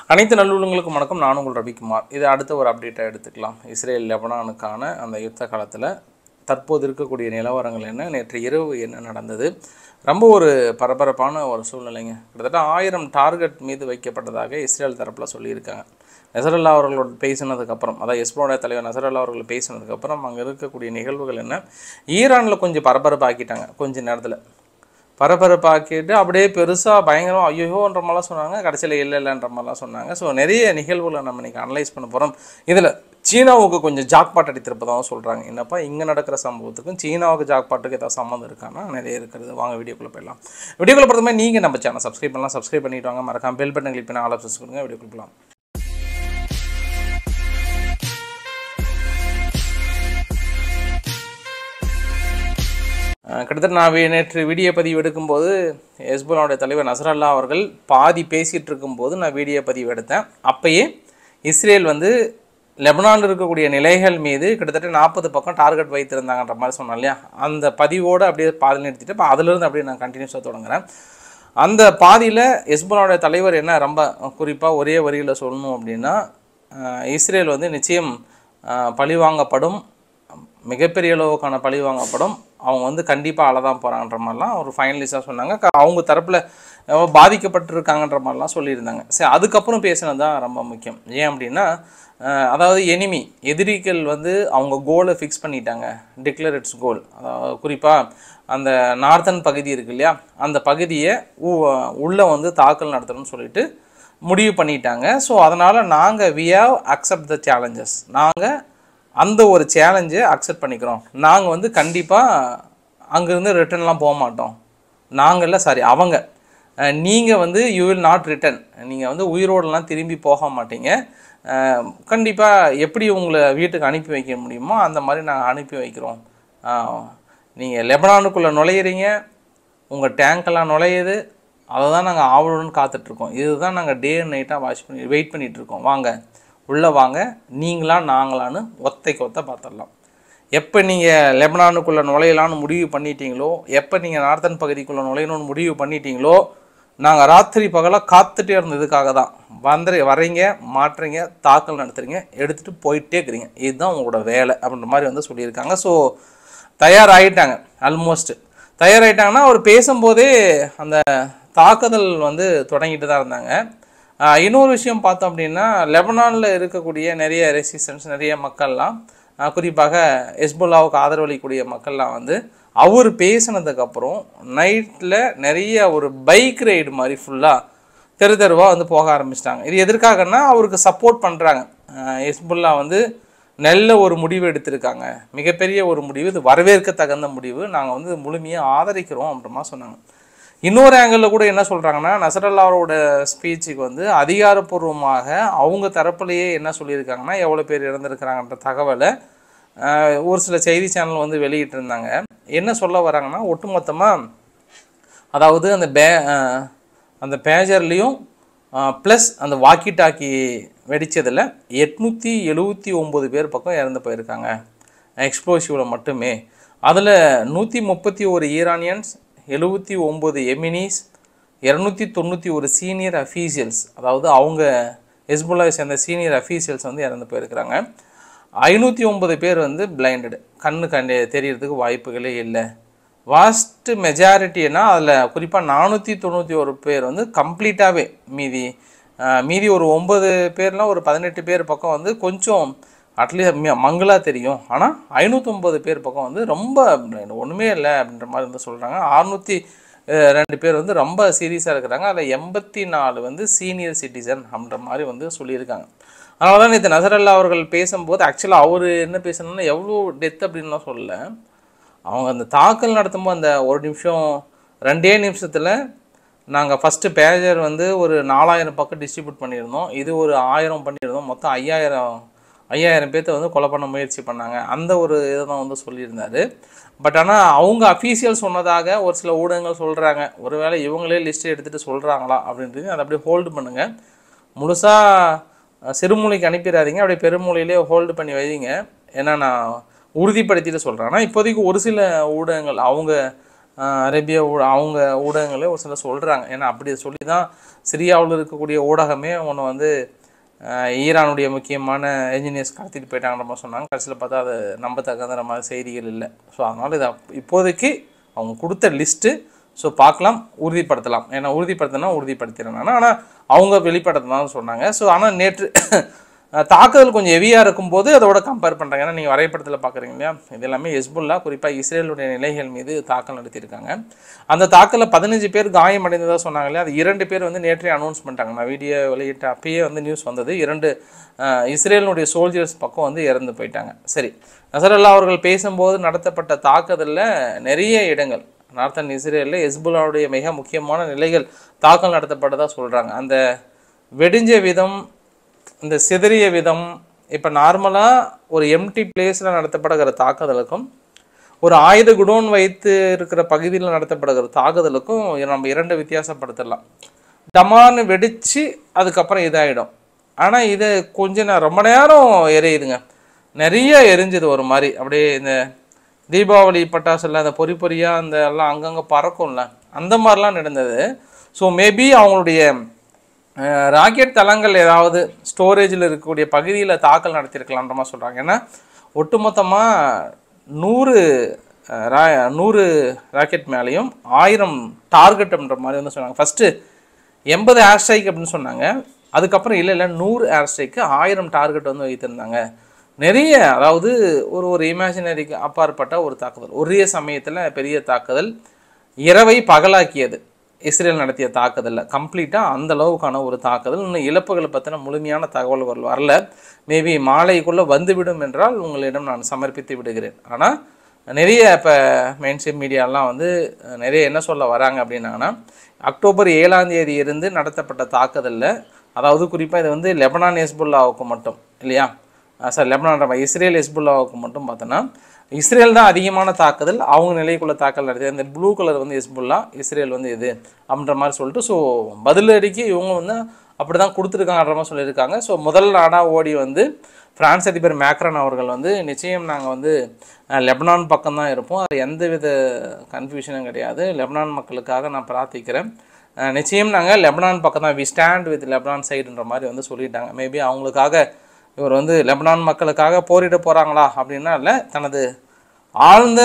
அனைத்து நல்லுள்ளங்களுக்கும் வணக்கம் நான் உங்கள் ரவிக்குமார் இது அடுத்த ஒரு அப்டேட்டை எடுத்துக்கலாம் இஸ்ரேல் லெபனானுக்கான அந்த யுத்த காலத்தில் தற்போது இருக்கக்கூடிய நிலவரங்கள் என்ன நேற்று இரவு என்ன நடந்தது ரொம்ப ஒரு பரபரப்பான ஒரு சூழ்நிலைங்க கிட்டத்தட்ட ஆயிரம் டார்கெட் மீது வைக்கப்பட்டதாக இஸ்ரேல் தரப்பில் சொல்லியிருக்காங்க நசரல்லா அவர்களோட பேசினதுக்கப்புறம் அதாவது எஸ்போட தலைவர் நசரல்லா அவர்கள் பேசினதுக்கப்புறம் அங்கே இருக்கக்கூடிய நிகழ்வுகள் என்ன ஈரானில் கொஞ்சம் பரபரப்பாக்கிட்டாங்க கொஞ்ச நேரத்தில் பரபரப்பாக்கிட்டு அப்படியே பெருசாக பயங்கரம் ஐயோன்ற மாதிரிலாம் சொன்னாங்க கடைசியில் இல்லை இல்லைன்ற மாதிரிலாம் சொன்னாங்க ஸோ நிறைய நிகழ்வுகளை நம்ம இன்னைக்கு அனலைஸ் பண்ண போகிறோம் இதில் சீனாவுக்கு கொஞ்சம் ஜாக்பாட் அடித்திருப்பதாகவும் சொல்கிறாங்க என்னப்பா இங்கே நடக்கிற சம்பவத்துக்கும் சீனாவுக்கு ஜாக்பாட்டுக்கு ஏதாவது சம்மந்தம் இருக்கான்னா நிறைய இருக்கிறது வாங்க வீடியோக்குள்ளே போயிடலாம் வீடியோக்குள்ள பொறுத்தமே நீங்கள் நம்ம சேனல் சப்ஸ்கிரைப் பண்ணலாம் சப்ஸ்கிரைப் பண்ணிட்டு வாங்க மறக்காம பெல் பட்டன் கிளிக் பண்ணி ஆல் ஆப்ஷன்ஸ் கொடுங்க வீடியோக்குள்ள போகலாம் அஹ் கிட்டத்தட்ட நான் வி- நேற்று வீடியோ பதிவு எடுக்கும்போது ஹெஸ்புல்லாவுடைய தலைவர் நசரல்லா அவர்கள் பாதி பேசிகிட்டு இருக்கும்போது நான் வீடியோ பதிவு எடுத்தேன் அப்பயே இஸ்ரேல் வந்து லெபனானில் இருக்கக்கூடிய நிலைகள் மீது கிட்டத்தட்ட நாற்பது பக்கம் டார்கெட் வைத்திருந்தாங்கன்ற மாதிரி சொன்னேன் இல்லையா அந்த பதிவோடு அப்படியே பாதி நிறுத்திட்டு இப்போ அதிலிருந்து அப்படியே நான் கண்டினியூஸாக தொடங்குறேன் அந்த பாதியில் ஹெஸ்புல்லாவுடைய தலைவர் என்ன ரொம்ப குறிப்பாக ஒரே வரியில் சொல்லணும் அப்படின்னா அஹ் இஸ்ரேல் வந்து நிச்சயம் அஹ் பழிவாங்கப்படும் மிகப்பெரிய அளவுக்கான பழி வாங்கப்படும் அவங்க வந்து கண்டிப்பாக அழ தான் போகிறாங்கன்ற மாதிரிலாம் ஒரு ஃபைனலிஸ்டாக சொன்னாங்க க- அவங்க தரப்பில் பாதிக்கப்பட்டிருக்காங்கன்ற மாதிரிலாம் சொல்லியிருந்தாங்க சரி அதுக்கப்புறம் பேசினது தான் ரொம்ப முக்கியம் ஏன் அப்படின்னா அஹ், அதாவது எனிமி எதிரிகள் வந்து அவங்க கோலை ஃபிக்ஸ் பண்ணிட்டாங்க டிக்ளரேட்ஸ் கோல் அதாவது குறிப்பாக அந்த நார்த்தன் பகுதி இருக்கு இல்லையா அந்த பகுதியை உ- உள்ள வந்து தாக்கல் நடத்தணும்னு சொல்லிட்டு முடிவு பண்ணிட்டாங்க ஸோ அதனால் நாங்கள் we have accept the challenges நாங்கள் அந்த ஒரு சேலஞ்சை அக்செப்ட் பண்ணிக்கிறோம் நாங்கள் வந்து கண்டிப்பாக அங்கேருந்து ரிட்டர்ன்லாம் போக மாட்டோம் நாங்கள்ல சாரி அவங்க நீங்கள் வந்து யூ வில் நாட் ரிட்டர்ன் நீங்கள் வந்து உயிரோடலாம் திரும்பி போக மாட்டீங்க கண்டிப்பாக எப்படி உங்களை வீட்டுக்கு அனுப்பி வைக்க முடியுமோ அந்த மாதிரி நாங்கள் அனுப்பி வைக்கிறோம் நீங்கள் லெபனானுக்குள்ளே நுழையிறீங்க உங்கள் டேங்க்கெல்லாம் நுழையுது அதை தான் நாங்கள் ஆவலுடன் காத்துட்ருக்கோம் இதுதான் நாங்கள் டே அண்ட் நைட்டாக வாட்ச் பண்ணி வெயிட் பண்ணிட்டு இருக்கோம் வாங்க உள்ளே வாங்க நீங்களா நாங்களான்னு ஒத்தைக்கு ஒத்த பார்த்துடலாம் எப்போ நீங்கள் லெபனானுக்குள்ளே நுழையலான்னு முடிவு பண்ணிட்டீங்களோ எப்போ நீங்கள் நார்த்தன் பகுதிக்குள்ளே நுழையணும்னு முடிவு பண்ணிட்டீங்களோ நாங்கள் ராத்திரி பகலாக காத்துட்டே இருந்ததுக்காக தான் வந்துரு வரீங்க மாட்டுறீங்க தாக்கல் நடத்துறீங்க எடுத்துகிட்டு போயிட்டே இருக்கிறீங்க இதுதான் உங்களோட வேலை அப்படின்ற மாதிரி வந்து சொல்லியிருக்காங்க ஸோ தயாராகிட்டாங்க ஆல்மோஸ்ட் தயாராகிட்டாங்கன்னா அவர் பேசும்போதே அந்த தாக்குதல் வந்து தொடங்கிட்டு தான் இருந்தாங்க ஆஹ் இன்னொரு விஷயம் பார்த்தோம் அப்படின்னா லெபனானில் இருக்கக்கூடிய நிறைய ரெசிஸ்டன்ஸ் நிறைய மக்கள்லாம் ஆஹ் குறிப்பாக ஹெஸ்புல்லாவுக்கு ஆதரவளிக்கக்கூடிய மக்கள்லாம் வந்து அவர் பேசினதுக்கப்புறம் நைட்டில் நிறைய ஒரு பைக் ரைடு மாதிரி ஃபுல்லாக தெரு தெருவாக வந்து போக ஆரம்பிச்சிட்டாங்க இது எதற்காகன்னா அவருக்கு சப்போர்ட் பண்ணுறாங்க ஹெஸ்புல்லா வந்து நல்ல ஒரு முடிவு எடுத்திருக்காங்க மிகப்பெரிய ஒரு முடிவு இது வரவேற்க தகுந்த முடிவு நாங்கள் வந்து முழுமையாக ஆதரிக்கிறோம் அப்படிமா சொன்னாங்க இன்னொரு ஆங்கிளில் கூட என்ன சொல்கிறாங்கன்னா நசரல்லாவோட ஸ்பீச்சுக்கு வந்து அதிகாரப்பூர்வமாக அவங்க தரப்புலையே என்ன சொல்லியிருக்காங்கன்னா எவ்வளோ பேர் இறந்துருக்கிறாங்கன்ற தகவலை ஆஹ், ஒரு சில செய்தி சேனல் வந்து வெளியிட்டிருந்தாங்க என்ன சொல்ல வராங்கன்னா ஒட்டுமொத்தமாக அதாவது அந்த பே அஹ் அந்த பேஜர்லேயும் ப்ளஸ் அந்த வாக்கி டாக்கி வெடித்ததில் எட்நூற்றி எழுபத்தி ஒம்பது பேர் பக்கம் இறந்து போயிருக்காங்க எக்ஸ்ப்ளோசிவில் மட்டுமே அதில் நூற்றி முப்பத்தி ஒரு ஈரானியன்ஸ் எழுபத்தி ஒம்பது எமினிஸ் இரநூத்தி தொண்ணூற்றி ஒரு சீனியர் அஃபீஷியல்ஸ் அதாவது அவங்க ஹெஸ்புல்லாவை சேர்ந்த சீனியர் அஃபீஷியல்ஸ் வந்து இறந்து போயிருக்கிறாங்க ஐநூற்றி ஒம்பது பேர் வந்து பிளைண்டடு கண்ணு கண்டு தெரியறதுக்கு வாய்ப்புகளே இல்லை வாஸ்ட் மெஜாரிட்டினா அதில் குறிப்பாக நானூற்றி தொண்ணூற்றி ஒரு பேர் வந்து கம்ப்ளீட்டாகவே மீதி ஆஹ், மீதி ஒரு ஒம்பது பேர்லாம் ஒரு பதினெட்டு பேர் பக்கம் வந்து கொஞ்சம் அட்லீஸ்ட் மங்களாக தெரியும் ஆனால் ஐநூற்றொம்பது பேர் பக்கம் வந்து ரொம்ப blind. ஒன்றுமே இல்லை அப்படின்ற மாதிரி வந்து சொல்கிறாங்க அறுநூற்றி ரெண்டு பேர் வந்து ரொம்ப சீரியஸாக இருக்கிறாங்க அதில் எண்பத்தி நாலு வந்து சீனியர் சிட்டிசன் அப்படின்ற மாதிரி வந்து சொல்லியிருக்காங்க அதனால தான் நேற்று நசரல்லா அவர்கள் பேசும்போது ஆக்சுவலாக அவர் என்ன பேசணும்னா எவ்வளோ டெத் அப்படின்லாம் சொல்லல அவங்க அந்த தாக்கல் நடத்தும்போது அந்த ஒரு நிமிஷம் ரெண்டே நிமிஷத்தில் நாங்கள் ஃபஸ்ட்டு பேஜர் வந்து ஒரு நாலாயிரம் பக்கம் டிஸ்ட்ரிபியூட் பண்ணியிருந்தோம் இது ஒரு ஆயிரம் பண்ணியிருந்தோம் மொத்தம் ஐயாயிரம் ஐயாயிரம் பேர்த்த வந்து கொலை பண்ண முயற்சி பண்ணாங்க அந்த ஒரு இதை தான் வந்து சொல்லியிருந்தாரு பட் ஆனால் அவங்க அஃபீஷியல் சொன்னதாக ஒரு சில ஊடகங்கள் சொல்கிறாங்க ஒருவேளை இவங்களே லிஸ்ட் எடுத்துகிட்டு சொல்கிறாங்களா அப்படின்றது அதை அப்படியே ஹோல்டு பண்ணுங்கள் முழுசாக சிறுமூலைக்கு அனுப்பிடாதீங்க அப்படியே பெருமூலையிலே ஹோல்டு பண்ணி வைங்க ஏன்னா நான் உறுதிப்படுத்திட்டு சொல்கிறேன் ஆனால் இப்போதைக்கு ஒரு சில ஊடகங்கள் அவங்க ஆஹ், அரேபிய ஊ அவங்க ஊடகங்களே ஒரு சிலர் சொல்கிறாங்க ஏன்னா அப்படி சொல்லி தான் சிரியாவில் இருக்கக்கூடிய ஊடகமே ஒன்று வந்து ஆஹ், ஈரானுடைய முக்கியமான என்ஜினியர்ஸ் கடத்திட்டு போயிட்டாங்கன்ற மாதிரி சொன்னாங்க கடைசியில் பார்த்தா அது நம்ப தகுந்த மாதிரி செய்திகள் இல்லை ஸோ அதனால் இது அப்- இப்போதைக்கு அவங்க கொடுத்த லிஸ்ட்டு ஸோ பார்க்கலாம் உறுதிப்படுத்தலாம் ஏன்னா உறுதிப்படுத்தினா உறுதிப்படுத்திடுறேன் நான் ஆனால் அவங்க வெளிப்படுத்ததான் சொன்னாங்க ஸோ ஆனால் நேற்று அஹ், தாக்குதல் கொஞ்சம் ஹெவியாக இருக்கும்போது அதோட கம்பேர் பண்ணுறாங்க ஏன்னா நீங்கள் வரைபடத்தில் பார்க்குறீங்க இல்லையா இது எல்லாமே ஹெஸ்புல்லா குறிப்பாக இஸ்ரேலுடைய நிலைகள் மீது தாக்கல் நடத்தியிருக்காங்க அந்த தாக்கலில் பதினஞ்சு பேர் காயமடைந்ததாக சொன்னாங்க இல்லையா அது இரண்டு பேர் வந்து நேற்றே அனௌன்ஸ் பண்ணிட்டாங்க நான் வீடியோ வெளியிட்ட அப்பயே வந்து நியூஸ் வந்தது இரண்டு அஹ், இஸ்ரேலினுடைய சோல்ஜர்ஸ் பக்கம் வந்து இறந்து போயிட்டாங்க சரி நசரல்லா அவர்கள் பேசும்போது நடத்தப்பட்ட தாக்குதலில் நிறைய இடங்கள் நார்த்தன் இஸ்ரேலில் ஹெஸ்புல்லாவுடைய மிக முக்கியமான நிலைகள் தாக்கல் நடத்தப்பட்டதாக சொல்கிறாங்க அந்த வெடிஞ்ச விதம் இந்த சிதறிய விதம் இப்போ நார்மலாக ஒரு எம்டி பிளேஸில் நடத்தப்படுகிற தாக்குதலுக்கும் ஒரு ஆயுத குடோன் வைத்து இருக்கிற பகுதியில் நடத்தப்படுகிற தாக்குதலுக்கும் நம்ம இரண்டு வித்தியாசப்படுத்தலாம் டமான்னு வெடிச்சு அதுக்கப்புறம் இதாகிடும் ஆனால் இது கொஞ்ச நேரம் ரொம்ப நேரம் எரியுதுங்க நிறைய எரிஞ்சுது ஒரு மாதிரி அப்படியே இந்த தீபாவளி பட்டாசுல அந்த பொறி பொறியாக அந்த எல்லாம் அங்கங்கே பறக்கும்ல அந்த மாதிரிலாம் நடந்தது ஸோ மேபி அவங்களுடைய ராக்கெட் தளங்கள் ஏதாவது ஸ்டோரேஜில் இருக்கக்கூடிய பகுதியில் தாக்கல் நடத்தியிருக்கலான்ற மாதிரி சொல்கிறாங்க ஏன்னா ஒட்டுமொத்தமாக நூறு அஹ், ரா நூறு ராக்கெட் மேலேயும் ஆயிரம் டார்கெட் அப்படின்ற மாதிரி வந்து சொன்னாங்க ஃபஸ்ட்டு எண்பது ஏர் ஸ்ட்ரைக் அப்படின்னு சொன்னாங்க அதுக்கப்புறம் இல்லை இல்லை நூறு ஏர் ஸ்ட்ரைக்கு ஆயிரம் டார்கெட் வந்து வைத்திருந்தாங்க நிறைய அதாவது ஒரு ஒரு இமேஜினரிக்கு அப்பாற்பட்ட ஒரு தாக்குதல் ஒரே சமயத்தில் பெரிய தாக்குதல் இரவை பகலாக்கியது இஸ்ரேல் நடத்திய தாக்குதலில் கம்ப்ளீட்டாக அந்த அளவுக்கான ஒரு தாக்குதல் இன்னும் இழப்புகளை பற்றின முழுமையான தகவல்கள் வரல மேபி மாலைக்குள்ளே வந்துவிடும் என்றால் உங்களிடம் நான் சமர்ப்பித்து விடுகிறேன் ஆனால் நிறைய இப்போ மெயின்ஸ்ட்ரீம் மீடியாலாம் வந்து அஹ், நிறைய என்ன சொல்ல வராங்க அப்படின்னாங்கன்னா அக்டோபர் ஏழாம் தேதி இருந்து நடத்தப்பட்ட தாக்குதலில் அதாவது குறிப்பாக இது வந்து லெபனான் ஹெஸ்புல்லாவுக்கு மட்டும் இல்லையா சார் லெபனான் நம்ம இஸ்ரேல் ஹெஸ்புல்லாவுக்கு மட்டும் பார்த்தோன்னா இஸ்ரேல் தான் அதிகமான தாக்குதல் அவங்க நிலைக்குள்ள தாக்கல் நடத்தி அந்த ப்ளூ கலர் வந்து ஹெஸ்புல்லா இஸ்ரேல் வந்து இது அப்படின்ற மாதிரி சொல்லிட்டு ஸோ பதிலடிக்கு இவங்க வந்து அப்படி தான் கொடுத்துருக்காங்கன்ற மாதிரி சொல்லியிருக்காங்க ஸோ முதல் நாடாக ஓடி வந்து பிரான்ஸ் அதிபர் மேக்ரன் அவர்கள் வந்து நிச்சயம் நாங்கள் வந்து அஹ், லெபனான் பக்கம் தான் இருப்போம் அது எந்தவித கன்ஃபியூஷனும் கிடையாது லெபனான் மக்களுக்காக நான் பிரார்த்திக்கிறேன் அஹ், நிச்சயம் நாங்கள் லெபனான் பக்கம் தான் வி ஸ்டாண்ட் வித் லெபனான் சைடுன்ற மாதிரி வந்து சொல்லிட்டாங்க மேபி அவங்களுக்காக இவர் வந்து லெபனான் மக்களுக்காக போரிட போகிறாங்களா அப்படின்னா இல்லை தனது ஆழ்ந்த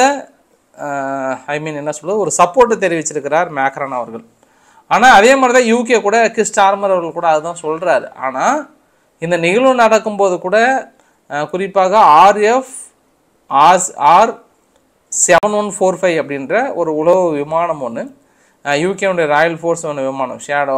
ஐ மீன் என்ன சொல்றது ஒரு சப்போர்ட்டை தெரிவிச்சிருக்கிறார் மேக்ரான் அவர்கள் ஆனால் அதே மாதிரி தான் யூகே கூட கிறிஸ் ஸ்டார்மர் அவர்கள் கூட அதுதான் சொல்கிறாரு ஆனால் இந்த நிகழ்வு நடக்கும்போது கூட அஹ், குறிப்பாக RF as R seven one four five அப்படின்ற ஒரு உளவு விமானம் ஒன்று யூகேனுடைய ராயல் ஃபோர்ஸ் ஒன்று விமானம் ஷேடோ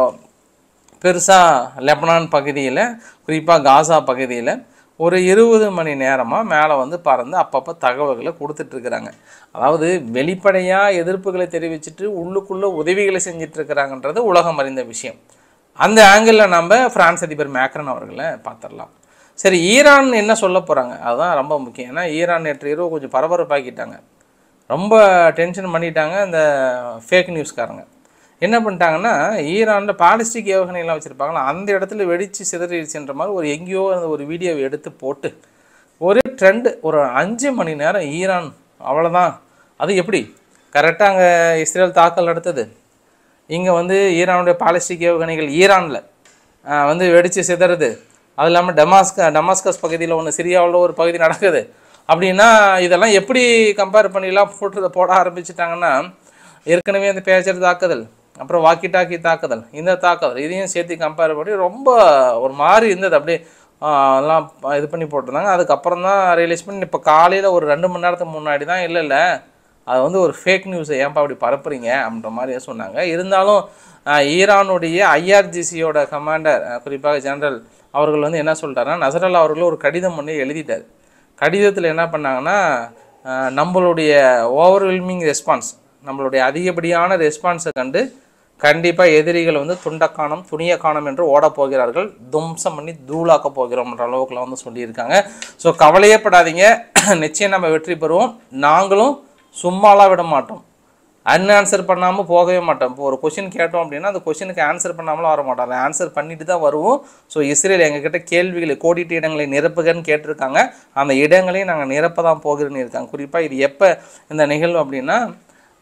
பெருசாக லெபனான் பகுதியில் குறிப்பாக காசா பகுதியில் ஒரு இருபது மணி நேரமாக மேலே வந்து பறந்து அப்பப்போ தகவல்களை கொடுத்துட்ருக்குறாங்க அதாவது வெளிப்படையாக எதிர்ப்புகளை தெரிவிச்சிட்டு உள்ளுக்குள்ளே உதவிகளை செஞ்சுட்டு இருக்கிறாங்கன்றது உலகம் அறிந்த விஷயம் அந்த ஆங்கிளில் நம்ம பிரான்ஸ் அதிபர் மேக்ரன் அவர்களை பார்த்துடலாம் சரி ஈரான் என்ன சொல்ல போகிறாங்க அதுதான் ரொம்ப முக்கியம் ஏன்னா ஈரான் நேற்று இரவு கொஞ்சம் பரபரப்பாக்கிட்டாங்க ரொம்ப டென்ஷன் பண்ணிட்டாங்க இந்த ஃபேக் நியூஸ்காரங்க என்ன பண்ணிட்டாங்கன்னா ஈரானில் பாலிஸ்டிக் ஏவுகணைலாம் வச்சுருப்பாங்களா அந்த இடத்துல வெடித்து சிதறிடுச்சுன்ற மாதிரி ஒரு எங்கேயோ அந்த ஒரு வீடியோவை எடுத்து போட்டு ஒரு ட்ரெண்டு ஒரு அஞ்சு மணி நேரம் ஈரான் அவ்வளோதான் அது எப்படி கரெக்டாக அங்கே இஸ்ரேல் தாக்கல் நடத்தது இங்கே வந்து ஈரானுடைய பாலிஸ்டிக் ஏவுகணைகள் ஈரானில் வந்து வெடித்து சிதறுது அது இல்லாமல் டமாஸ்க டமாஸ்கஸ் பகுதியில் ஒன்று சிரியாவில் ஒரு பகுதி நடக்குது அப்படின்னா இதெல்லாம் எப்படி கம்பேர் பண்ணிலாம் போட்டு போட ஆரம்பிச்சிட்டாங்கன்னா ஏற்கனவே அந்த பேச்சர் தாக்குதல் அப்புறம் வாக்கி டாக்கி தாக்குதல் இந்த தாக்குதல் இதையும் சேர்த்து கம்பேர் பண்ணி ரொம்ப ஒரு மாதிரி இருந்தது அப்படியே ஆஹ், எல்லாம் இது பண்ணி போட்டிருந்தாங்க அதுக்கப்புறம் தான் ரியலைஸ் பண்ணி இப்போ காலையில் ஒரு ரெண்டு மணி நேரத்துக்கு முன்னாடி தான் இல்லை இல்லை அது வந்து ஒரு ஃபேக் நியூஸை ஏன்பா அப்படி பரப்புறீங்க அப்படின்ற மாதிரி சொன்னாங்க இருந்தாலும் ஆஹ், ஈரானுடைய ஐஆர்ஜிசியோட கமாண்டர் குறிப்பாக ஜெனரல் அவர்கள் வந்து என்ன சொல்லிட்டாருன்னா நசரல்லா அவர்கள் ஒரு கடிதம் ஒன்று எழுதிட்டார் கடிதத்தில் என்ன பண்ணாங்கன்னா ஆஹ், நம்மளுடைய ஓவர்வெல்மிங் ரெஸ்பான்ஸ் நம்மளுடைய அதிகப்படியான ரெஸ்பான்ஸை கண்டு கண்டிப்பாக எதிரிகள் வந்து துண்டக்கானம் துணிய காணம் என்று ஓடப் போகிறார்கள் தும்சம் பண்ணி தூளாக்க போகிறோம்ன்ற அளவுக்குலாம் வந்து சொல்லியிருக்காங்க ஸோ கவலையே படாதீங்க நிச்சயம் நம்ம வெற்றி பெறுவோம் நாங்களும் சும்மாலாம் விட மாட்டோம் அன்ஆன்சர் பண்ணாமல் போகவே மாட்டோம் இப்போ ஒரு கொஷின் கேட்டோம் அப்படின்னா அந்த கொஷினுக்கு ஆன்சர் பண்ணாமலாம் வர மாட்டோம் அதை ஆன்சர் பண்ணிட்டு தான் வருவோம் ஸோ இஸ்ரேல் எங்ககிட்ட கேள்விகளை கோடிட்டு இடங்களை நிரப்புகன்னு கேட்டிருக்காங்க அந்த இடங்களையும் நாங்கள் நிரப்ப தான் போகிறேன்னு இருக்காங்க குறிப்பாக இது எப்போ இந்த நிகழ்வு அப்படின்னா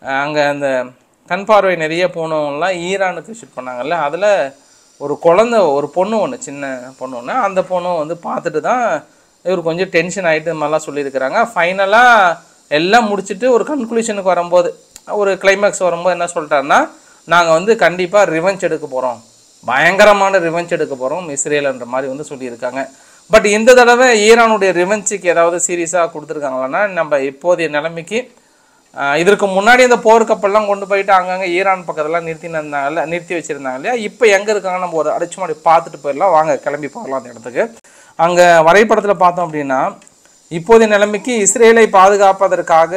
அங்கே அந்த கண் பார்வை நிறைய போனவங்கலாம் ஈரானுக்கு ஷூட் பண்ணாங்கல்ல அதில் ஒரு குழந்தை ஒரு பொண்ணு ஒன்று சின்ன பொண்ணு ஒன்று அந்த பொண்ணும் வந்து பார்த்துட்டு தான் இவர் கொஞ்சம் டென்ஷன் ஆகிட்டு இந்த மாதிரிலாம் சொல்லியிருக்கிறாங்க ஃபைனலாக எல்லாம் முடிச்சுட்டு ஒரு கன்க்ளூஷனுக்கு வரும்போது ஒரு கிளைமேக்ஸ் வரும்போது என்ன சொல்லிட்டாருன்னா நாங்கள் வந்து கண்டிப்பாக ரிவெஞ்ச் எடுக்க போகிறோம் பயங்கரமான ரிவெஞ்ச் எடுக்க போகிறோம் இஸ்ரேல்ன்ற மாதிரி வந்து சொல்லியிருக்காங்க பட் இந்த தடவை ஈரானுடைய ரிவெஞ்சுக்கு ஏதாவது சீரியஸாக கொடுத்துருக்காங்களான்னா நம்ம இப்போதைய நிலைமைக்கு ஆஹ் இதற்கு முன்னாடி இந்த போர் கப்பல்லாம் கொண்டு போயிட்டு அங்கங்கே ஈரான் பக்கத்துலாம் நிறுத்தினாங்கல்ல நிறுத்தி வச்சிருந்தாங்க இல்லையா இப்போ எங்கே இருக்காங்க நம்ம ஒரு அடிச்சு மாடி பார்த்துட்டு போயிடலாம் வாங்க கிளம்பி போகலாம் அந்த இடத்துக்கு அங்கே வரைபடத்தில் பார்த்தோம் அப்படின்னா இப்போதைய நிலைமைக்கு இஸ்ரேலை பாதுகாப்பதற்காக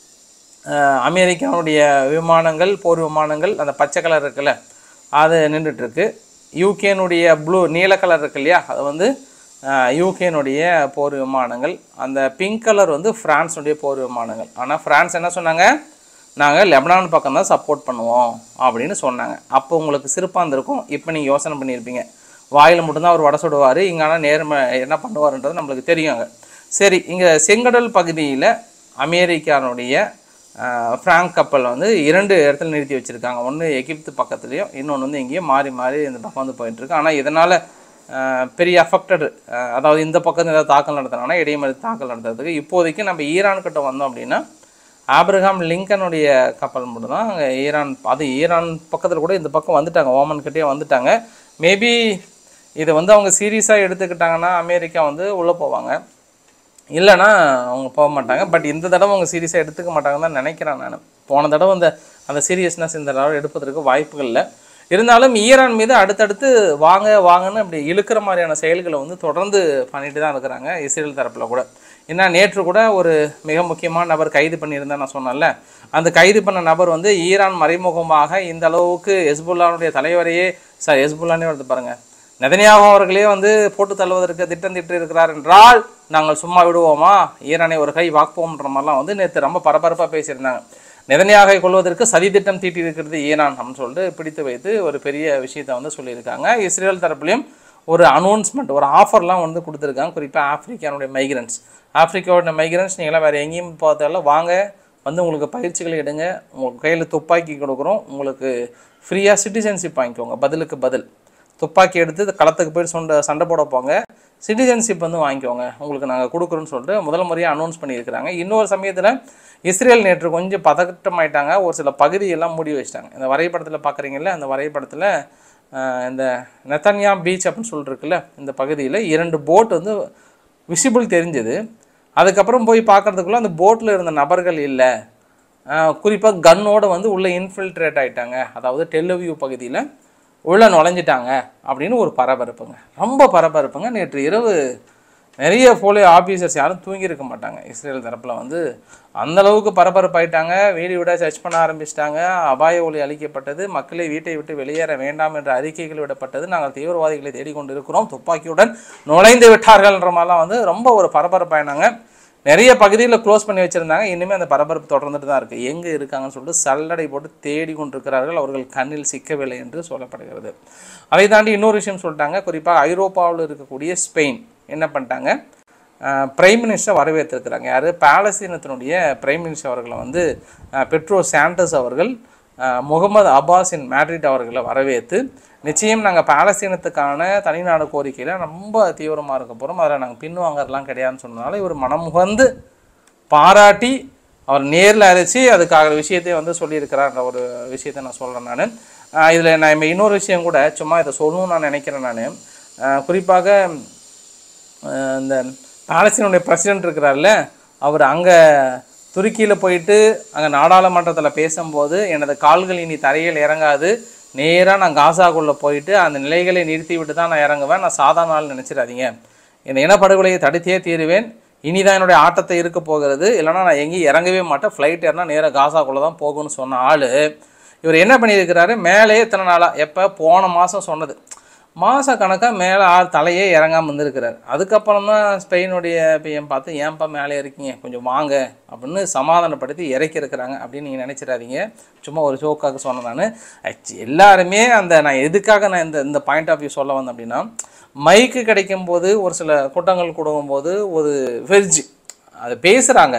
ஆஹ் அமெரிக்காவுடைய விமானங்கள் போர் விமானங்கள் அந்த பச்சை கலர் இருக்குல்ல அது நின்றுட்டு இருக்கு யூகேனுடைய ப்ளூ நீல கலர் இருக்கு இல்லையா அது வந்து யூகேனுடைய போர் விமானங்கள் அந்த பிங்க் கலர் வந்து பிரான்ஸுடைய போர் விமானங்கள் ஆனால் பிரான்ஸ் என்ன சொன்னாங்க நாங்கள் லெபனான் பக்கம் தான் சப்போர்ட் பண்ணுவோம் அப்படின்னு சொன்னாங்க அப்போ உங்களுக்கு சிறப்பாக இருந்திருக்கும் இப்போ நீங்கள் யோசனை பண்ணியிருப்பீங்க வாயில் மட்டும்தான் அவர் வடை சுடுவார் இங்கே ஆனால் நேர்ம என்ன பண்ணுவாருன்றது நம்மளுக்கு தெரியும் அங்க. சரி இங்கே செங்கடல் பகுதியில் அமெரிக்கானுடைய ஆஹ், பிராங்க் கப்பல் வந்து இரண்டு இடத்துல நிறுத்தி வச்சுருக்காங்க ஒன்று எகிப்து பக்கத்துலேயும் இன்னொன்று வந்து எங்கேயும் மாறி மாறி இந்த பக்கம் வந்து போயிட்டுருக்கு ஆனால் இதனால் பெரிய அஃபெக்டட் அதாவது இந்த பக்கம் ஏதாவது தாக்கல் நடத்துனாங்கன்னா இடைமறி தாக்கல் நடத்துறதுக்கு இப்போதைக்கு நம்ம ஈரான் கிட்ட வந்தோம் அப்படின்னா ஆப்ரஹாம் லிங்கனுடைய கப்பல் மட்டும் தான் அங்கே ஈரான் அது ஈரான் பக்கத்தில் கூட இந்த பக்கம் வந்துட்டாங்க ஓமன் கிட்டே வந்துட்டாங்க மேபி இதை வந்து அவங்க சீரியஸாக எடுத்துக்கிட்டாங்கன்னா அமெரிக்கா வந்து உள்ளே போவாங்க இல்லைன்னா அவங்க போக மாட்டாங்க பட் இந்த தடவை அவங்க சீரியஸாக எடுத்துக்க மாட்டாங்கன்னு தான் நினைக்கிறேன் நான் போன தடவை அந்த அந்த சீரியஸ்னஸ் இந்த தடவை எடுப்பதற்கு வாய்ப்புகள் இல்லை இருந்தாலும் ஈரான் மீது அடுத்தடுத்து வாங்க வாங்கன்னு அப்படி இழுக்கிற மாதிரியான செயல்களை வந்து தொடர்ந்து பண்ணிட்டு தான் இருக்கிறாங்க இஸ்ரேல் தரப்பில் கூட ஏன்னா நேற்று கூட ஒரு மிக முக்கியமான நபர் கைது பண்ணியிருந்தேன் நான் சொன்னேன்ல அந்த கைது பண்ண நபர் வந்து ஈரான் மறைமுகமாக இந்த அளவுக்கு ஹெஸ்புல்லானுடைய தலைவரையே சார் ஹெஸ்புல்லானே வருது பாருங்க நெதனியாகு அவர்களே வந்து போட்டு தள்ளுவதற்கு திட்டம் திட்டு இருக்கிறார் என்றால் நாங்கள் சும்மா விடுவோமா ஈரானை ஒரு கை வாக்குவோம்ன்ற மாதிரிலாம் வந்து நேற்று ரொம்ப பரபரப்பாக பேசியிருந்தாங்க நெதனியாகை கொள்வதற்கு சதி திட்டம் தீட்டி இருக்கிறது ஈரான் அப்படின்னு சொல்லிட்டு பிடித்து வைத்து ஒரு பெரிய விஷயத்தை வந்து சொல்லியிருக்காங்க இஸ்ரேல் தரப்புலையும் ஒரு அனௌன்ஸ்மெண்ட் ஒரு ஆஃபர்லாம் வந்து கொடுத்துருக்காங்க குறிப்பாக ஆப்பிரிக்கானுடைய மைக்ரன்ஸ் ஆப்பிரிக்காவோட மைக்ரன்ஸ் நீங்களாம் வேறு எங்கேயும் பார்த்தாலும் வாங்க வந்து உங்களுக்கு பயிற்சிகளை எடுங்க உங்களுக்கு கையில் துப்பாக்கி கொடுக்குறோம் உங்களுக்கு ஃப்ரீயாக சிட்டிசன்ஷிப் வாங்கிக்கோங்க பதிலுக்கு பதில் துப்பாக்கி எடுத்து இந்த களத்துக்கு போய் சொண்ட சண்டை போட போங்க சிட்டிசன்ஷிப் வந்து வாங்கிக்கோங்க உங்களுக்கு நாங்கள் கொடுக்குறோன்னு சொல்லிட்டு முதல் முறையாக அனௌன்ஸ் பண்ணியிருக்கிறாங்க இன்னொரு சமயத்தில் இஸ்ரேல் நேற்று கொஞ்சம் பதட்டமாயிட்டாங்க ஒரு சில பகுதியெல்லாம் மூடி வச்சிட்டாங்க இந்த வரைபடத்தில் பார்க்குறீங்கல்ல அந்த வரைபடத்தில் ஆஹ், இந்த நெத்தன்யா பீச் அப்படின்னு சொல்லிட்டு இருக்குல்ல இந்த பகுதியில் இரண்டு போட் வந்து விசிபிள் தெரிஞ்சது அதுக்கப்புறம் போய் பார்க்கறதுக்குள்ள அந்த போட்டில் இருந்த நபர்கள் இல்லை குறிப்பாக கன்னோட வந்து உள்ளே இன்ஃபில்ட்ரேட் ஆயிட்டாங்க அதாவது டெல்லவியூ பகுதியில் உள்ளே நுழைஞ்சிட்டாங்க அப்படின்னு ஒரு பரபரப்புங்க ரொம்ப பரபரப்புங்க நேற்று இரவு நிறைய போலியோ ஆஃபீஸர்ஸ் யாரும் தூங்கியிருக்க மாட்டாங்க இஸ்ரேல் தரப்பில் வந்து அந்த அளவுக்கு பரபரப்பாயிட்டாங்க வீடு விட சர்ச் பண்ண ஆரம்பிச்சிட்டாங்க அபாய ஒளி அளிக்கப்பட்டது மக்களை வீட்டை விட்டு வெளியேற வேண்டாம் என்ற அறிக்கைகள் விடப்பட்டது நாங்கள் தீவிரவாதிகளை தேடிக்கொண்டு இருக்கிறோம் துப்பாக்கியுடன் நுழைந்து விட்டார்கள்ன்ற மாதிரிலாம் வந்து ரொம்ப ஒரு பரபரப்பாயினாங்க நிறைய பகுதியில் க்ளோஸ் பண்ணி வச்சுருந்தாங்க இனிமேல் அந்த பரபரப்பு தொடர்ந்துட்டு தான் இருக்குது எங்கே இருக்காங்கன்னு சொல்லிட்டு சல்லடை போட்டு தேடி கொண்டிருக்கிறார்கள் அவர்கள் கண்ணில் சிக்கவில்லை என்று சொல்லப்படுகிறது அதை தாண்டி இன்னொரு விஷயம் சொல்லிட்டாங்க குறிப்பாக ஐரோப்பாவில் இருக்கக்கூடிய ஸ்பெயின் என்ன பண்ணிட்டாங்க பிரைம் மினிஸ்டர் வரவேற்றிருக்கிறாங்க யார் பாலஸ்தீனத்தினுடைய பிரைம் மினிஸ்டர் அவர்களை வந்து அஹ், பெட்ரோ சாண்டஸ் அவர்கள் அஹ், முகமது அப்பாஸின் மேட்ரிட் அவர்களை வரவேற்று நிச்சயம் நாங்கள் பாலஸ்தீனத்துக்கான தனிநாடு கோரிக்கையில் ரொம்ப தீவிரமாக இருக்க போகிறோம் அதில் நாங்கள் பின்வாங்கறதுலாம் கிடையாதுன்னு சொன்னதால இவர் மனமுகந்து பாராட்டி அவர் நேரில் அழைச்சி அதுக்காக விஷயத்தை வந்து சொல்லியிருக்கிறார்ன்ற ஒரு விஷயத்தை நான் சொல்கிறேன் நான் இதில் நான் இப்ப இன்னொரு விஷயம் கூட சும்மா இதை சொல்லணும்னு நான் நினைக்கிறேன் நான் குறிப்பாக அஹ் இந்த பாலஸ்தீனுடைய பிரசிடென்ட் இருக்கிறார்ல அவர் அங்கே துருக்கியில் போயிட்டு அங்கே நாடாளுமன்றத்தில் பேசும்போது எனது கால்கள் இனி தரையில் இறங்காது நேராக நான் காசாக்குள்ளே போயிட்டு அந்த நிலைகளை நிறுத்தி விட்டு தான் நான் இறங்குவேன் நான் சாதாரண ஆள் நினச்சிடாதீங்க இந்த இனப்படுகொலையை தடுத்தே தீருவேன் இனிதான் என்னுடைய ஆட்டத்தை இருக்க போகிறது இல்லைன்னா நான் எங்கேயும் இறங்கவே மாட்டேன் ஃப்ளைட் ஏறினா நேராக காசாக்குள்ளே தான் போகணும்னு சொன்ன ஆள் இவர் என்ன பண்ணியிருக்கிறாரு மேலேயே இத்தனை நாளாக எப்போ போன மாதம் சொன்னது மாத கணக்காக மேலே ஆள் தலையே இறங்காமல் இருந்திருக்கிறார் அதுக்கப்புறம் தான் ஸ்பெயினுடைய பிஎம் பார்த்து ஏன்பா மேலே இருக்கீங்க கொஞ்சம் வாங்க அப்படின்னு சமாதானப்படுத்தி இறக்கி இருக்கிறாங்க அப்படின்னு நீங்கள் நினச்சிடாதீங்க சும்மா ஒரு ஜோக்காக சொன்னேன் நான் எல்லாருமே அந்த நான் எதுக்காக நான் இந்த இந்த பாயிண்ட் ஆஃப் வியூ சொல்ல வந்தேன் அப்படின்னா மைக்கு கிடைக்கும் போது ஒரு சில கூட்டங்கள் கொடுக்கும்போது ஒரு வெர்ஜ் அது பேசுகிறாங்க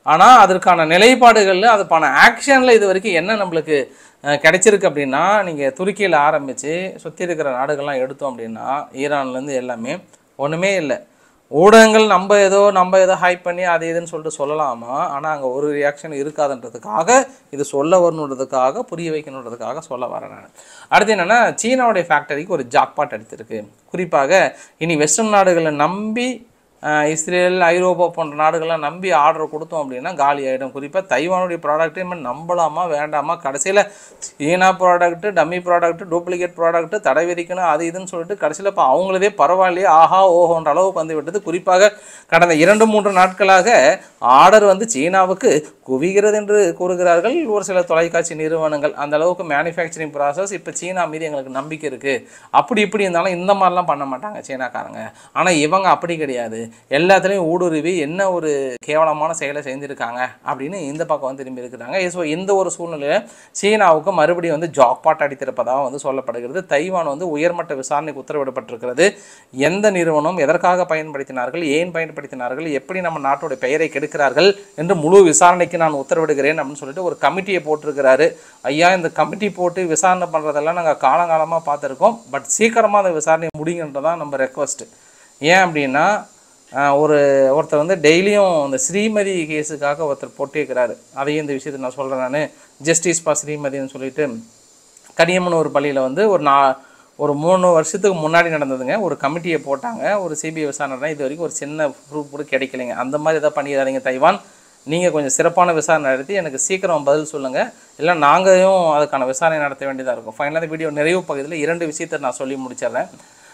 ஆனால் அதற்கான நிலைப்பாடுகளில் அதுக்கான ஆக்ஷனில் இது வரைக்கும் என்ன நம்மளுக்கு அஹ், கிடைச்சிருக்கு அப்படின்னா நீங்கள் துருக்கியில் ஆரம்பித்து சுற்றி இருக்கிற நாடுகள்லாம் எடுத்தோம் அப்படின்னா ஈரான்லேருந்து எல்லாமே ஒன்றுமே இல்லை ஊடகங்கள் நம்ம ஏதோ நம்ம ஏதோ ஹைப் பண்ணி அது இதுன்னு சொல்லிட்டு சொல்லலாமா ஆனால் அங்கே ஒரு ரியாக்ஷன் இருக்காதுன்றதுக்காக இது சொல்ல வரணுன்றதுக்காக புரிய வைக்கணுன்றதுக்காக சொல்ல வரேன் நான் அடுத்து என்னென்னா சீனாவுடைய ஃபேக்டரிக்கு ஒரு ஜாக்பாட் அடித்திருக்கு குறிப்பாக இனி வெஸ்டர்ன் நாடுகளை நம்பி அஹ், இஸ்ரேல் ஐரோப்பா போன்ற நாடுகள்லாம் நம்பி ஆர்டர் கொடுத்தோம் அப்படின்னா காலி ஆகிடும் குறிப்பாக தைவானுடைய ப்ராடக்ட் இனிமேல் நம்பலாமா வேண்டாமா கடைசியில் சீனா product dummy product duplicate product தடை விதிக்கணும் அது இதுன்னு சொல்லிட்டு கடைசியில் இப்போ அவங்களதே பரவாயில்லையே ஆஹா ஓஹோன்ற அளவுக்கு வந்து விட்டது குறிப்பாக கடந்த இரண்டு மூன்று நாட்களாக ஆர்டர் வந்து சீனாவுக்கு குவிகிறது என்று கூறுகிறார்கள் ஒரு சில தொலைக்காட்சி நிறுவனங்கள் அந்த அளவுக்கு மேனுஃபேக்சரிங் ப்ராசஸ் இப்போ சீனா மீது எங்களுக்கு நம்பிக்கை இருக்குது அப்படி இப்படி இருந்தாலும் இந்த மாதிரிலாம் பண்ண மாட்டாங்க சீனாக்காரங்க ஆனால் இவங்க அப்படி கிடையாது எல்லாத்துலேயும் ஊடுருவி என்ன ஒரு கேவலமான செயலை செஞ்சுருக்காங்க அப்படின்னு இந்த பக்கம் வந்து திரும்பி இருக்கிறாங்க ஸோ இந்த ஒரு சூழ்நிலையில் சீனாவுக்கு மறுபடியும் வந்து ஜாக்பாட் அடித்திருப்பதாக வந்து சொல்லப்படுகிறது தைவான் வந்து உயர்மட்ட விசாரணைக்கு உத்தரவிடப்பட்டிருக்கிறது எந்த நிறுவனம் எதற்காக பயன்படுத்தினார்கள் ஏன் பயன்படுத்தினார்கள் எப்படி நம்ம நாட்டோட பெயரை கெடுக்கிறார்கள் என்று முழு விசாரணைக்கு நான் உத்தரவிடுகிறேன் அப்படின்னு சொல்லிட்டு ஒரு கமிட்டியை போட்டிருக்கிறாரு ஐயா இந்த கமிட்டி போட்டு விசாரணை பண்ணுறதெல்லாம் நாங்கள் காலங்காலமாக பார்த்துருக்கோம் பட் சீக்கிரமாக அந்த விசாரணையை முடிங்கன்றதான் நம்ம ரெக்வஸ்ட்டு ஏன் அப்படின்னா ஆஹ், ஒரு ஒருத்தர் வந்து டெய்லியும் இந்த ஸ்ரீமதி கேஸுக்காக ஒருத்தர் போட்டிருக்கிறாரு அதையும் இந்த விஷயத்தை நான் சொல்கிறேன் நான் ஜஸ்டிஸ் பா ஸ்ரீமதின்னு சொல்லிட்டு கனியம்மன் ஒரு பள்ளியில் வந்து ஒரு நா ஒரு மூணு வருஷத்துக்கு முன்னாடி நடந்ததுங்க ஒரு கமிட்டியை போட்டாங்க ஒரு சிபிஐ விசாரணை தான் இது வரைக்கும் ஒரு சின்ன ப்ரூஃப் கூட கிடைக்கலைங்க அந்த மாதிரி எதாவது பண்ணிடாதீங்க தைவான் நீங்கள் கொஞ்சம் சிறப்பான விசாரணை நடத்தி எனக்கு சீக்கிரம் பதில் சொல்லுங்கள் இல்லை நாங்களும் அதுக்கான விசாரணை நடத்த வேண்டியதாக இருக்கும் ஃபைனலாக வீடியோ நிறைவு பகுதியில் இரண்டு விஷயத்தை நான் சொல்லி முடிச்சிடுறேன்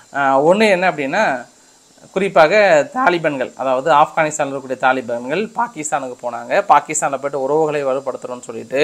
ஒன்று என்ன அப்படின்னா குறிப்பாக தாலிபன்கள் அதாவது ஆப்கானிஸ்தானில் இருக்கக்கூடிய தாலிபன்கள் பாகிஸ்தானுக்கு போனாங்க பாகிஸ்தானில் போயிட்டு உறவுகளை வலுப்படுத்துகிறோன்னு சொல்லிட்டு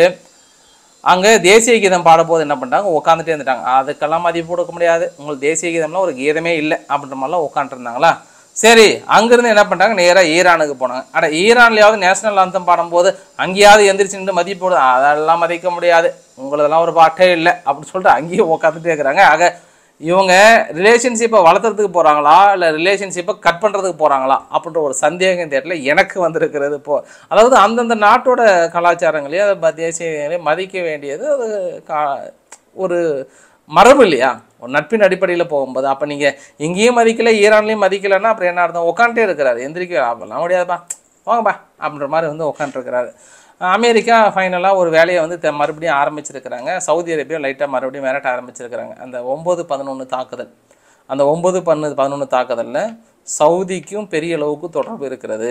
அங்கே தேசிய கீதம் பாடும்போது என்ன பண்ணிட்டாங்க உட்காந்துட்டே இருந்துட்டாங்க அதுக்கெல்லாம் மதிப்பு கொடுக்க முடியாது உங்களுக்கு தேசிய கீதம்லாம் ஒரு கீதமே இல்லை அப்படின்ற மாதிரிலாம் உட்காந்துருந்தாங்களா சரி அங்கேருந்து என்ன பண்ணிட்டாங்க நேராக ஈரானுக்கு போனாங்க அட ஈரான்லையாவது நேஷனல் அந்தம் பாடும்போது அங்கேயாவது எந்திரிச்சு நின்று மதிப்பு போடு அதெல்லாம் மதிக்க முடியாது உங்களதெல்லாம் ஒரு பாட்டே இல்லை அப்படின்னு சொல்லிட்டு அங்கேயும் உட்காந்துட்டே இருக்கிறாங்க ஆக இவங்க ரிலேஷன்ஷிப்பை வளர்த்துறதுக்கு போகிறாங்களா இல்லை ரிலேஷன்ஷிப்பை கட் பண்ணுறதுக்கு போகிறாங்களா அப்படின்ற ஒரு சந்தேகம் இந்த இடத்துல எனக்கு வந்திருக்கிறது இப்போ அதாவது அந்தந்த நாட்டோட கலாச்சாரங்களையும் அதை ம- தேசியங்களையும் மதிக்க வேண்டியது அது கா ஒரு மரபு இல்லையா ஒரு நட்பின் அடிப்படையில் போகும்போது அப்போ நீங்கள் இங்கேயும் மதிக்கல ஈரான்லேயும் மதிக்கலைன்னா அப்புறம் என்ன அர்த்தம் உட்காந்துட்டே இருக்கிறாரு எந்திரிக்க அப்பெல்லாம் முடியாதுப்பா வாங்கப்பா அப்படின்ற மாதிரி வந்து உட்காந்துருக்கிறாரு அமெரிக்கா ஃபைனலாக ஒரு வேலையை வந்து தெ- மறுபடியும் ஆரம்பிச்சிருக்கிறாங்க சவுதி அரேபியா லைட்டாக மறுபடியும் மிரட்ட ஆரம்பிச்சிருக்கிறாங்க அந்த ஒம்பது பதினொன்று தாக்குதல் அந்த ஒம்பது பண்ணு பதினொன்று தாக்குதலில் சவுதிக்கும் பெரிய அளவுக்கு தொடர்பு இருக்கிறது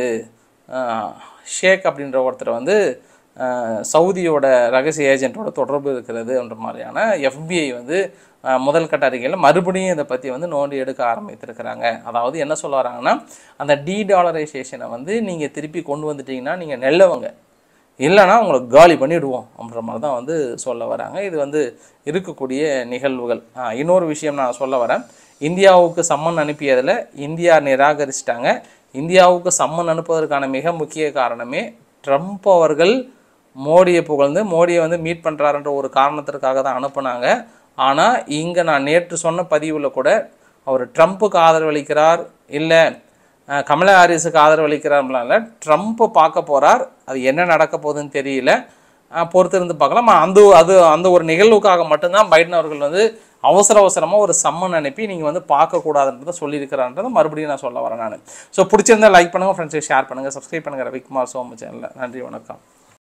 ஆஹ் ஷேக் அப்படின்ற ஒருத்தர் வந்து ஆஹ் சவுதியோட ரகசிய ஏஜென்ட்டோட தொடர்பு இருக்கிறதுன்ற மாதிரியான எஃபிஐ வந்து ஆஹ் முதல் கட்ட அறிக்கையில் மறுபடியும் இதை பற்றி வந்து நோண்டி எடுக்க ஆரம்பித்திருக்கிறாங்க அதாவது என்ன சொல்ல வராங்கன்னா அந்த டி டாலரைசேஷனை வந்து நீங்கள் திருப்பி கொண்டு வந்துட்டீங்கன்னா நீங்கள் நெல்லவங்க இல்லைன்னா உங்களை காலி பண்ணிவிடுவோம் அப்படின்ற மாதிரி தான் வந்து சொல்ல வராங்க இது வந்து இருக்கக்கூடிய நிகழ்வுகள் ஆ, இன்னொரு விஷயம் நான் சொல்ல வரேன் இந்தியாவுக்கு சம்மன் அனுப்பியதில் இந்தியா நிராகரிச்சிட்டாங்க இந்தியாவுக்கு சம்மன் அனுப்புவதற்கான மிக முக்கிய காரணமே ட்ரம்ப் அவர்கள் மோடியை புகழ்ந்து மோடியை வந்து மீட் பண்ணுறாருன்ற ஒரு காரணத்திற்காக தான் அனுப்புனாங்க ஆனால் இங்கே நான் நேற்று சொன்ன பதிவில் கூட அவர் ட்ரம்ப்புக்கு ஆதரவளிக்கிறார் இல்லை அஹ் கமலா ஹாரிஸுக்கு ஆதரவு அளிக்கிறார்களால ட்ரம்ப் பார்க்க போறார் அது என்ன நடக்க போகுதுன்னு தெரியல அஹ் பொறுத்திருந்து பார்க்கலாம் ஆனா, அந்த அது அந்த ஒரு நிகழ்வுக்காக மட்டும்தான் பைடன் அவர்கள் வந்து அவசர அவசரமாக ஒரு சம்மன் அனுப்பி நீங்கள் வந்து பார்க்கக்கூடாதுன்றதை சொல்லியிருக்கிறான்றதை மறுபடியும் நான் சொல்ல வரேன் நான் ஸோ பிடிச்சிருந்தா லைக் பண்ணுங்கள் ஃப்ரெண்ட்ஸுக்கு ஷேர் பண்ணுங்கள் சப்ஸ்கிரைப் பண்ணுங்கள் ரவிக்குமார் சோம சேனலில் நன்றி வணக்கம்